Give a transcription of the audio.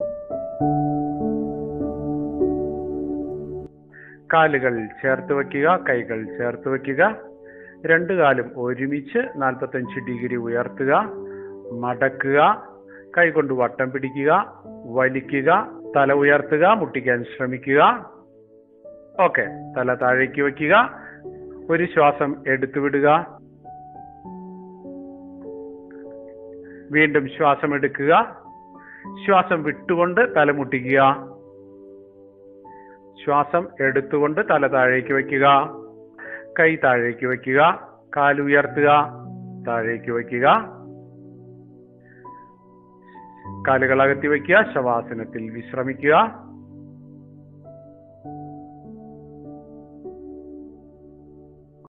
കാലുകൾ ചേർത്ത് വയ്ക്കുക കൈകൾ ചേർത്ത് വയ്ക്കുക രണ്ട് കാലും ഒരുമിച്ച് നാൽപ്പത്തഞ്ച് ഡിഗ്രി ഉയർത്തുക മടക്കുക കൈകൊണ്ട് വട്ടം പിടിക്കുക വലിക്കുക തല ഉയർത്തുക മുട്ടിക്കാൻ ശ്രമിക്കുക ഓക്കെ തല താഴേക്ക് വയ്ക്കുക ഒരു ശ്വാസം എടുത്തു വിടുക വീണ്ടും ശ്വാസം എടുക്കുക ശ്വാസം വിട്ടുകൊണ്ട് തല മുട്ടിക്കുക ശ്വാസം എടുത്തുകൊണ്ട് തല താഴേക്ക് വയ്ക്കുക കൈ താഴേക്ക് വയ്ക്കുക കാലുയർത്തുക താഴേക്ക് വയ്ക്കുക കാലുകൾ അകത്തി വയ്ക്കുക ശവാസനത്തിൽ വിശ്രമിക്കുക